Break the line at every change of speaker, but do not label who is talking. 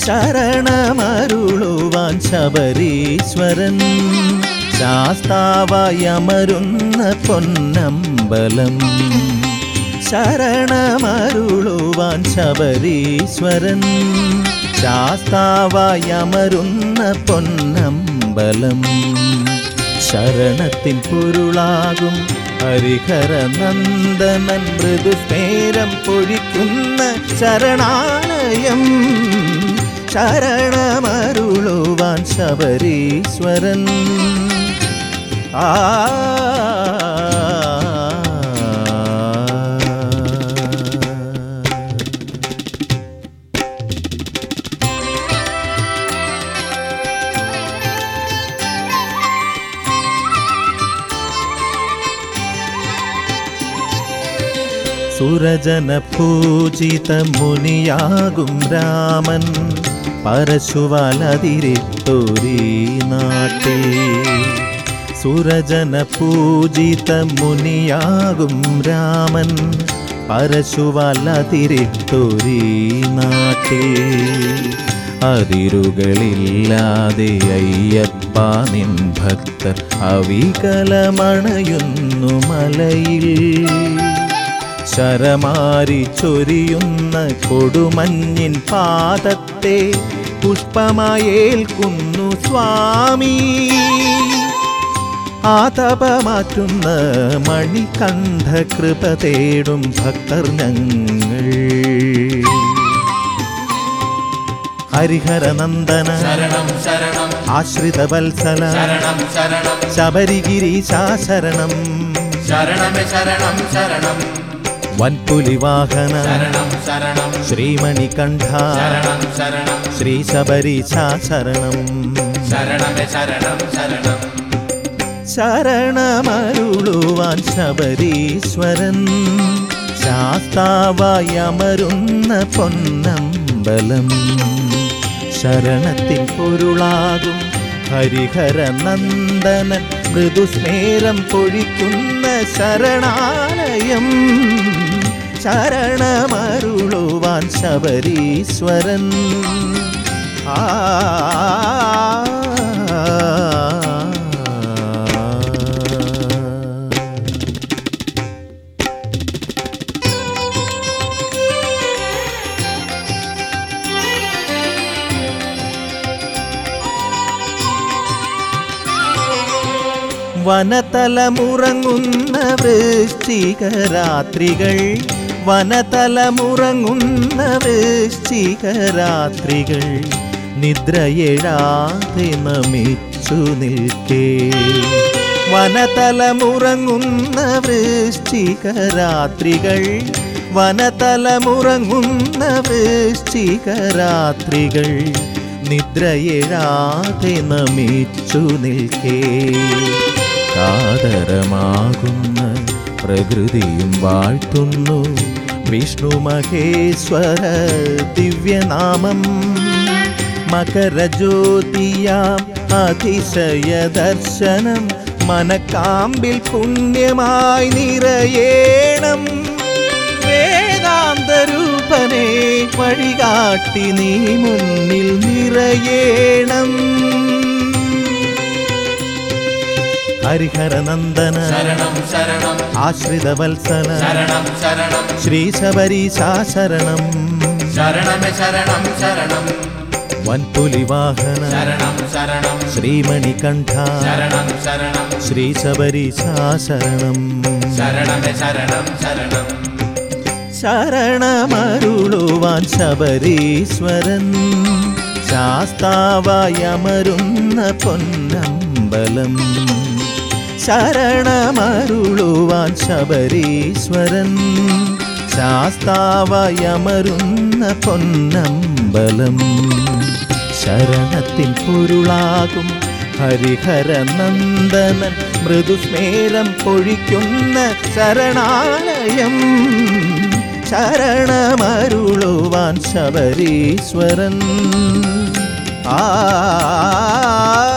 ശരണമരുളുവാൻ ശബരീശ്വരൻ ശാസ്താവായമരുന്ന പൊന്നമ്പലം ശരണമരുളുവാൻ ശബരീശ്വരൻ ശാസ്താവായമരുന്ന പൊന്നമ്പലം ശരണത്തിൻ പൊരുളാകും ഹരിഹര നന്ദനൻ മൃദുസ്മേരം പൊഴിക്കുന്ന ശരണാലയം ശരണമരുളുവാൻ ശബരീശ്വരൻ ആ സുരജന പൂജിത മുനിയാകും രാമൻ പരശുവലതിരിത്തൊരീ നാട്ടിൽ സുരജന പൂജിത മുനിയാകും രാമൻ പരശുവലതിരിത്തൊരീ നാട്ടിൽ അതിരുകളില്ലാതെ അയ്യപ്പ നിൻ ഭക്തർ അവികലമണയുന്നു മലയിൽ ശരമാരി ചൊരിയുന്ന കൊടുമഞ്ഞിൻ പാദത്തെ പുഷ്പമായേൽക്കുന്നു സ്വാമി ആതപമാറ്റുന്ന മണികണ്ഠ കൃപ തേടും ഭക്തർ ഞങ്ങൾ ഹരിഹരനന്ദന
ശരണം ശരണം
ആശ്രിത വത്സല
ശരണം ശരണം
ശബരിഗിരീശാശരണം
ശരണമേ ശരണം ശരണം
വൻപുലിവാഹന
ശരണം ശരണം
ശ്രീമണികണ്ഠ
ശരണം ശരണം
ശ്രീ ശബരീശാശരണം
ശരണമേ ശരണം ശരണം
ശരണമരുളുവാൻ ശബരീശ്വരൻ ശാസ്താവായമരുന്ന പൊന്നമ്പലം ശരണത്തിൻ പൊരുളാകും ഹരിഹര നന്ദനൻ മൃദുസ്മേരം പൊഴിക്കുന്ന ശരണാലയം ശരണമരുളുവാൻ ശബരീശ്വരൻ ആ വനതലമുറങ്ങുന്ന വൃശ്ചികരാത്രികൾ വനതലമുറങ്ങുന്ന വൃശ്ചികരാത്രികൾ നിദ്രയെഴാതെ നമിച്ചു നിൽക്കേ വനതലമുറങ്ങുന്ന വൃശ്ചികരാത്രികൾ വനതലമുറങ്ങുന്ന വൃശ്ചികരാത്രികൾ നിദ്രയെഴാതെ നമിച്ചു നിൽക്കേ കാതരമാകുന്ന പ്രകൃതിയും വാഴ്ത്തുന്നു വിഷ്ണു മഹേശ്വര ദിവ്യനാമം മകരജ്യോതിയാം അതിശയ ദർശനം മനക്കാമ്പിൽ പുണ്യമായി നിറയേണം വേദാന്തരൂപനെ വഴികാട്ടി നീ മുന്നിൽ നിറയേണം ഹരിഹരനന്ദന
ശരണം ശരണം
ആശ്രിത വത്സല
ശരണം ശരണം
ശ്രീ ശബരീശാശരണം
ശരണമേ ശരണം ശരണം
വൻപുലിവാഹന
ശരണം ശരണം
ശ്രീമണികണ്ഠ
ശരണം ശരണം
ശ്രീ ശബരീശാശരണം
ശരണമേ ശരണം ശരണം
ശരണമരുളുവാൻ ശബരീശ്വരൻ ശാസ്താവായമരുന്ന പൊന്നമ്പലം ശരണമരുളുവാൻ ശബരീശ്വരൻ ശാസ്താവായമരുന്ന പൊന്നമ്പലം ശരണത്തിൻ പൊരുളാകും ഹരിഹര നന്ദനൻ മൃദുസ്മേരം പൊഴിക്കുന്ന ശരണാലയം ശരണമരുളുവാൻ ശബരീശ്വരൻ ആ